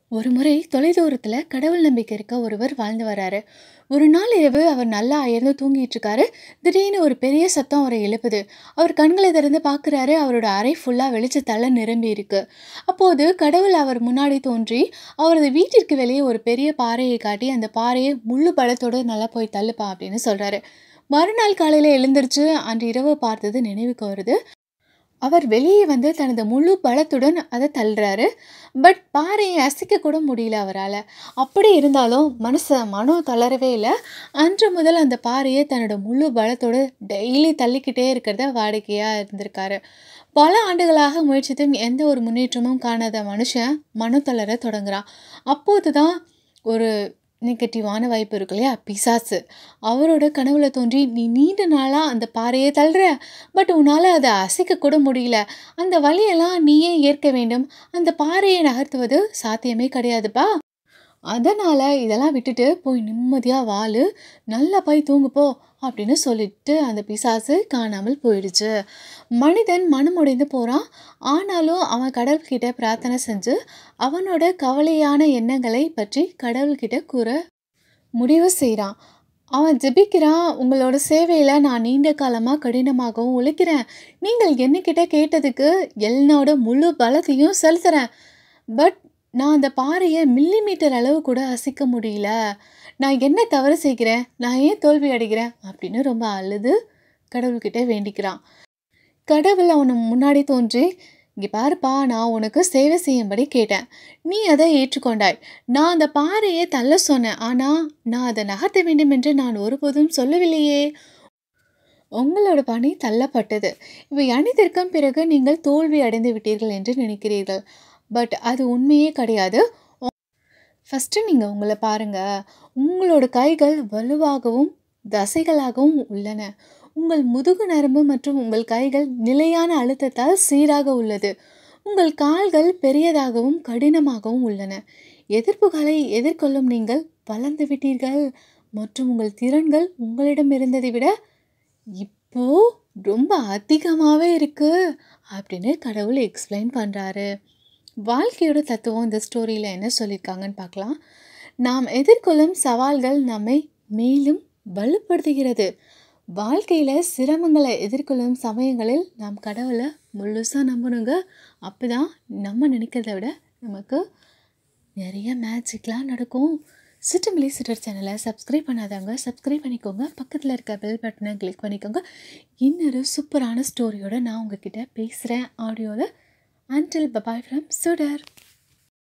ஒரு முறை தொலைதூரத்துல கடவுள் நம்பிக்கை இருக்க ஒருவர் வாழ்ந்து வராரு. ஒரு நாள் இரவு அவர் நல்லா அயர்ந்து தூங்கிட்டு இருக்காரு. திடீர்னு ஒரு பெரிய சத்தம் அவரை எழுப்புது. அவர் கண்களை திறந்து பார்க்குறாரு. அவரோட அறை ஃபுல்லா வெளிச்சத்தால நிரம்பி இருக்கு. அப்போது கடவுள் அவர் முன்னாடி தோன்றி, அவரது வீட்டிற்கு வெளியே ஒரு பெரிய பாறையை காட்டி, அந்த பாறையை முழு பலத்தோட நல்லா போய் தள்ளுப்பா அப்படின்னு சொல்றாரு. மறுநாள் காலையில எழுந்திருச்சு அன்று இரவு பார்த்தது நினைவுக்கு வருது. அவர் வெளியே வந்து தனது முழு பலத்துடன் அத தள்ளுறாரு. பட் பாறையை அசைக்க கூட முடியல அவரால. அப்படி இருந்தாலும் மனச மனம் தளரவே இல்ல. அன்று முதல் அந்த பாறைய தன்னோட முழு பலத்தோட டெய்லி தள்ளிக்கிட்டே இருக்கிறத வாடிக்கையா இருந்திருக்காரு. பல ஆண்டுகளாக முயற்சித்தும் எந்த ஒரு முன்னேற்றமும் காணாத மனுஷன் மனம் தளர தொடங்குறான். அப்போது தான் ஒரு நெகட்டிவான வைப் இருக்கு இல்லையா? பிசாசு. அவரோட கனவுல தோன்றி, "நீ நீண்ட நாளா அந்த பாறைய தள்ளுற. பட் உன்னால அத அசைக்க கூட முடியல. அந்த வலியெல்லாம் நீயே ஏற்க வேண்டும். அந்த பாறையை நகர்த்துவது சாத்தியமே கிடையாதுப்பா. அதனால இதெல்லாம் விட்டுட்டு போய் நிம்மதியா வாழு. நல்லா போய் தூங்கு போ" அப்படின்னு சொல்லிட்டு அந்த பிசாசு காணாமல் போயிடுச்சு. மனிதன் மனமுடைந்து போறான். ஆனாலும் அவன் கடவுள்கிட்ட பிரார்த்தனை செஞ்சு, அவனோட கவலையான எண்ணங்களை பற்றி கடவுள்கிட்ட கூற முடிவு செய்றான். அவன் ஜெபிக்கிறான், "உங்களோட சேவையில நான் நீண்ட காலமா கடினமாகவும் உழைக்கிறேன். நீங்கள் என்கிட்ட கேட்டதுக்கு என்னோட முழு பலத்தையும் செலுத்துறேன். பட் நான் அந்த பாறைய மில்லிமீட்டர் அளவு கூட அசைக்க முடியல. நான் என்ன தவறு செய்கிறேன்? நான் ஏன் தோல்வி அடைகிறேன்?" அப்படின்னு ரொம்ப அழுது கடவுள்கிட்ட வேண்டிக்கிறான். கடவுள் அவன் முன்னாடி தோன்றி, "இங்க பாருப்பா நான் உனக்கு சேவை செய்யும்படி கேட்டேன். நீ அதை ஏற்றுக்கொண்டாய். நான் அந்த பாறைய தள்ள சொன்னேன். ஆனா நான் அத நகர்த்த வேண்டுமென்று நான் ஒருபோதும் சொல்லவில்லையே. உங்களோட பணி தள்ளப்பட்டது. இவை அனைத்திற்கும் பிறகு நீங்கள் தோல்வி அடைந்து விட்டீர்கள் என்று நினைக்கிறீர்கள். பட் அது உண்மையே கிடையாது. ஃபர்ஸ்ட் நீங்க உங்கள பாருங்க. உங்களோட கைகள் வலுவாகவும் தசைகளாகவும் உள்ளன. உங்கள் முதுகு நரம்பு மற்றும் உங்கள் கைகள் நிலையான அழுத்தத்தால் சீராக உள்ளது. உங்கள் கால்கள் பெரியதாகவும் கடினமாகவும் உள்ளன. எதிர்ப்புகளை எதிர்கொள்ளும் நீங்கள் வளர்ந்து விட்டீர்கள் மற்றும் உங்கள் திறன்கள் உங்களிடம் இருந்ததை விட இப்போ ரொம்ப அதிகமாவே இருக்கு" அப்படின்னு கடவுள் எக்ஸ்பிளைன் பண்றாரு. வாழ்க்கையோட தத்துவம் இந்த ஸ்டோரியில என்ன சொல்லியிருக்காங்கன்னு பார்க்கலாம். நாம் எதிர்கொள்ளும் சவால்கள் நம்மை மேலும் வலுப்படுத்துகிறது. வாழ்க்கையில சிரமங்களை எதிர்கொள்ளும் சமயங்களில் நாம் கடவுள முழுசா நம்பணுங்க. அப்பதான் நம்ம நினைக்கிறத விட நமக்கு நிறைய மேஜிக்லாம் நடக்கும். சிற்றமிழி சிற்றர் சேனலை சப்ஸ்கிரைப் பண்ணாதவங்க சப்ஸ்கிரைப் பண்ணிக்கோங்க. பக்கத்துல இருக்க பெல் பட்டனை கிளிக் பண்ணிக்கோங்க. இன்னொரு சூப்பரான ஸ்டோரியோட நான் உங்ககிட்ட பேசுறேன் ஆடியோல. அன்டில் பபாய் ஃப்ரம் சுடர்.